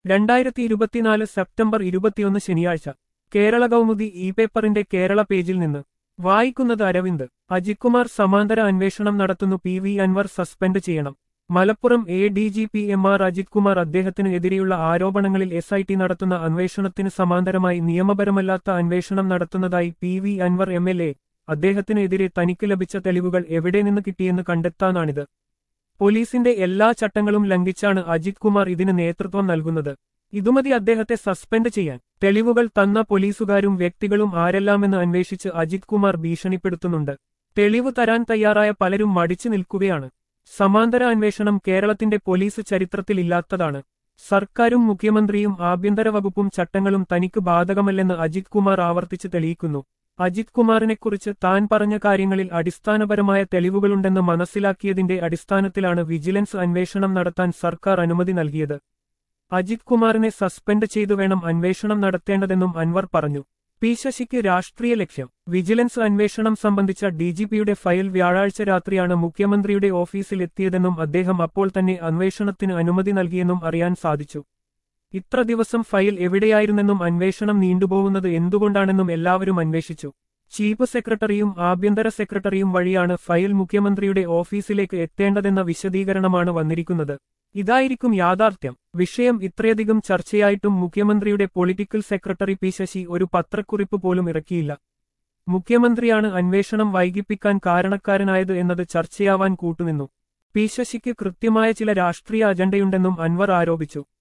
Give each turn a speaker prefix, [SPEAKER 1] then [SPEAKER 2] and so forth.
[SPEAKER 1] രണ്ടായിരത്തി ഇരുപത്തിനാല് സെപ്റ്റംബർ ഇരുപത്തിയൊന്ന് ശനിയാഴ്ച കേരള കൗമുദി ഇ പേപ്പറിന്റെ കേരള പേജിൽ നിന്ന് വായിക്കുന്നത് അരവിന്ദ് അജിത്കുമാർ സമാന്തര അന്വേഷണം നടത്തുന്നു പി വി അൻവർ സസ്പെൻഡ് ചെയ്യണം Malappuram A D G P M R Ajith Kumar അദ്ദേഹത്തിന് എതിരെയുള്ള ആരോപണങ്ങളിൽ എസ് ഐ ടി നടത്തുന്ന അന്വേഷണത്തിന് സമാന്തരമായി നിയമപരമല്ലാത്ത അന്വേഷണം നടത്തുന്നതായി P V Anvar M L A അദ്ദേഹത്തിന് എതിരെ തനിക്ക് ലഭിച്ച തെളിവുകൾ എവിടെ നിന്ന് കിട്ടിയെന്ന് കണ്ടെത്താനാണിത് പോലീസിന്റെ എല്ലാ ചട്ടങ്ങളും ലംഘിച്ചാണ് അജിത് കുമാർ ഇതിന് നേതൃത്വം നൽകുന്നത് ഇതുമതി അദ്ദേഹത്തെ സസ്പെൻഡ് ചെയ്യാൻ തെളിവുകൾ തന്ന പോലീസുകാരും വ്യക്തികളും ആരെല്ലാമെന്ന് അന്വേഷിച്ച് അജിത് കുമാർ ഭീഷണിപ്പെടുത്തുന്നുണ്ട് തെളിവ് തരാൻ തയ്യാറായ പലരും മടിച്ചു നിൽക്കുകയാണ് സമാന്തര അന്വേഷണം കേരളത്തിന്റെ പോലീസ് ചരിത്രത്തിലില്ലാത്തതാണ് സർക്കാരും മുഖ്യമന്ത്രിയും ആഭ്യന്തര വകുപ്പും ചട്ടങ്ങളും തനിക്ക് ബാധകമല്ലെന്ന് അജിത് കുമാർ ആവർത്തിച്ച് തെളിയിക്കുന്നു അജിത് കുമാറിനെക്കുറിച്ച് താൻ പറഞ്ഞ കാര്യങ്ങളിൽ അടിസ്ഥാനപരമായ തെളിവുകളുണ്ടെന്ന് മനസ്സിലാക്കിയതിന്റെ അടിസ്ഥാനത്തിലാണ് വിജിലൻസ് അന്വേഷണം നടത്താൻ സർക്കാർ അനുമതി നൽകിയത് അജിത് കുമാറിനെ സസ്പെൻഡ് ചെയ്തു വേണം അന്വേഷണം നടത്തേണ്ടതെന്നും അൻവർ പറഞ്ഞു പി ശശിക്ക് രാഷ്ട്രീയ ലക്ഷ്യം വിജിലൻസ് അന്വേഷണം സംബന്ധിച്ച ഡിജിപിയുടെ ഫയൽ വ്യാഴാഴ്ച രാത്രിയാണ് മുഖ്യമന്ത്രിയുടെ ഓഫീസിൽ എത്തിയതെന്നും അദ്ദേഹം അപ്പോൾ തന്നെ അന്വേഷണത്തിന് അനുമതി നൽകിയെന്നും അറിയാൻ സാധിച്ചു ഇത്ര ദിവസം ഫയൽ എവിടെയായിരുന്നെന്നും അന്വേഷണം നീണ്ടുപോകുന്നത് എന്തുകൊണ്ടാണെന്നും എല്ലാവരും അന്വേഷിച്ചു ചീഫ് സെക്രട്ടറിയും ആഭ്യന്തര സെക്രട്ടറിയും വഴിയാണ് ഫയൽ മുഖ്യമന്ത്രിയുടെ ഓഫീസിലേക്ക് എത്തേണ്ടതെന്ന വിശദീകരണമാണ് വന്നിരിക്കുന്നത് ഇതായിരിക്കും യാഥാർത്ഥ്യം വിഷയം ഇത്രയധികം ചർച്ചയായിട്ടും മുഖ്യമന്ത്രിയുടെ പൊളിറ്റിക്കൽ സെക്രട്ടറി പി ശശി ഒരു പത്രക്കുറിപ്പ് പോലും ഇറക്കിയില്ല മുഖ്യമന്ത്രിയാണ് അന്വേഷണം വൈകിപ്പിക്കാൻ കാരണക്കാരനായത് എന്നത് ചർച്ചയാവാൻ കൂട്ടുനിന്നു പി ശശിക്ക് കൃത്യമായ ചില രാഷ്ട്രീയ അജണ്ടയുണ്ടെന്നും അൻവർ ആരോപിച്ചു